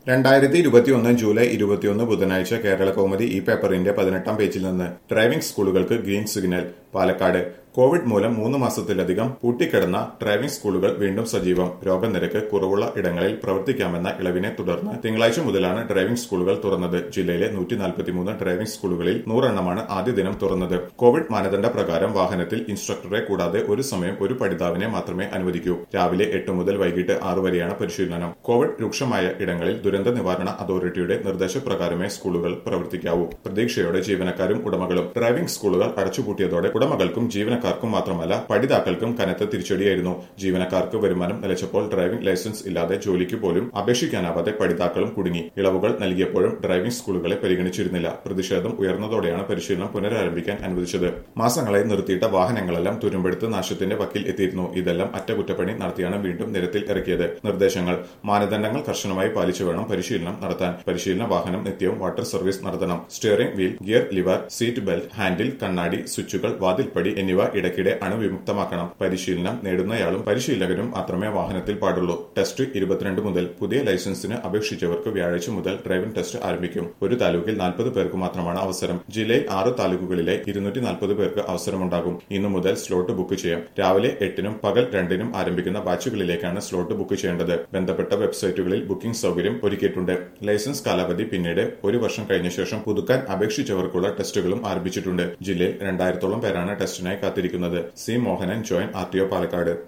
രണ്ടായിരത്തി ഇരുപത്തിയൊന്ന് ജൂലൈ ഇരുപത്തിയൊന്ന് ബുധനാഴ്ച കേരള കൗമുദി ഈ പേപ്പറിന്റെ പതിനെട്ടാം പേജിൽ നിന്ന് ഡ്രൈവിംഗ് സ്കൂളുകൾക്ക് ഗ്രീൻ സിഗ്നൽ പാലക്കാട് കോവിഡ് മൂലം മൂന്ന് മാസത്തിലധികം പൂട്ടിക്കിടന്ന ഡ്രൈവിംഗ് സ്കൂളുകൾ വീണ്ടും സജീവം രോഗനിരക്ക് കുറവുള്ള ഇടങ്ങളിൽ പ്രവർത്തിക്കാമെന്ന ഇളവിനെ തുടർന്ന് തിങ്കളാഴ്ച മുതലാണ് ഡ്രൈവിംഗ് സ്കൂളുകൾ തുറന്നത് ജില്ലയിലെ നൂറ്റി നാൽപ്പത്തിമൂന്ന് ഡ്രൈവിംഗ് സ്കൂളുകളിൽ നൂറെണ്ണമാണ് ആദ്യ ദിനം തുറന്നത് കോവിഡ് മാനദണ്ഡ പ്രകാരം വാഹനത്തിൽ ഇൻസ്ട്രക്ടറെ കൂടാതെ ഒരു സമയം ഒരു പഠിതാവിനെ മാത്രമേ അനുവദിക്കൂ രാവിലെ എട്ട് മുതൽ വൈകിട്ട് ആറ് വരെയാണ് പരിശീലനം കോവിഡ് രൂക്ഷമായ ഇടങ്ങളിൽ ദുരന്ത നിവാരണ അതോറിറ്റിയുടെ നിർദ്ദേശപ്രകാരമേ സ്കൂളുകൾ പ്രവർത്തിക്കാവൂ പ്രതീക്ഷയോടെ ജീവനക്കാരും ഉടമകളും ഡ്രൈവിംഗ് സ്കൂളുകൾ അടച്ചുപൂട്ടിയതോടെ ഉടമകൾക്കും ജീവനക്കാർക്കും മാത്രമല്ല പഠിതാക്കൾക്കും കനത്ത തിരിച്ചടിയായിരുന്നു ജീവനക്കാർക്ക് വരുമാനം നിലച്ചപ്പോൾ ഡ്രൈവിംഗ് ലൈസൻസ് ഇല്ലാതെ ജോലിക്ക് പോലും അപേക്ഷിക്കാനാവാതെ പഠിതാക്കളും കുടുങ്ങി ഇളവുകൾ നൽകിയപ്പോഴും ഡ്രൈവിംഗ് സ്കൂളുകളെ പരിഗണിച്ചിരുന്നില്ല പ്രതിഷേധം ഉയർന്നതോടെയാണ് പരിശീലനം പുനരാരംഭിക്കാൻ അനുവദിച്ചത് മാസങ്ങളായി നിർത്തിയിട്ട വാഹനങ്ങളെല്ലാം തുരുമ്പെടുത്ത് നാശത്തിന്റെ വക്കിൽ എത്തിയിരുന്നു ഇതെല്ലാം അറ്റകുറ്റപ്പണി നടത്തിയാണ് വീണ്ടും നിരത്തിൽ ഇറക്കിയത് നിർദ്ദേശങ്ങൾ മാനദണ്ഡങ്ങൾ കർശനമായി പാലിച്ചു വേണം പരിശീലനം നടത്താൻ പരിശീലന വാഹനം നിത്യവും വാട്ടർ സർവീസ് നടത്തണം steering wheel gear lever seat belt handle കണ്ണാടി സ്വിച്ചുകൾ വാതിൽപ്പടി എന്നിവ ഇടയ്ക്കിടെ അണുവിമുക്തമാക്കണം പരിശീലനം നേടുന്നയാളും പരിശീലകനും മാത്രമേ വാഹനത്തിൽ പാടുള്ളൂ ടെസ്റ്റ് ഇരുപത്തിരണ്ട് മുതൽ പുതിയ ലൈസൻസിന് അപേക്ഷിച്ചവർക്ക് വ്യാഴാഴ്ച മുതൽ ഡ്രൈവിംഗ് ടെസ്റ്റ് ആരംഭിക്കും ഒരു താലൂക്കിൽ നാൽപ്പത് പേർക്ക് മാത്രമാണ് അവസരം ജില്ലയിൽ ആറ് താലൂക്കുകളിലെ ഇരുന്നൂറ്റി നാൽപ്പത് പേർക്ക് അവസരമുണ്ടാകും ഇന്നു മുതൽ സ്ലോട്ട് ബുക്ക് ചെയ്യാം രാവിലെ എട്ടിനും പകൽ രണ്ടിനും ആരംഭിക്കുന്ന ബാച്ചുകളിലേക്കാണ് സ്ലോട്ട് ബുക്ക് ചെയ്യേണ്ടത് ബന്ധപ്പെട്ട വെബ്സൈറ്റുകളിൽ ബുക്കിംഗ് സൗകര്യം ഒരുക്കിയിട്ടുണ്ട് ലൈസൻസ് കാലാവധി പിന്നീട് ഒരു വർഷം കഴിഞ്ഞ ശേഷം പുതുക്കാൻ അപേക്ഷിച്ചവർക്കുള്ള ടെസ്റ്റുകളും ആരംഭിച്ചിട്ടുണ്ട് ജില്ലയിൽ രണ്ടായിരത്തോളം പേരാണ് ടെസ്റ്റിനായി കാത്തിരിക്കുന്നത് C Mohanan join R T O Palakkad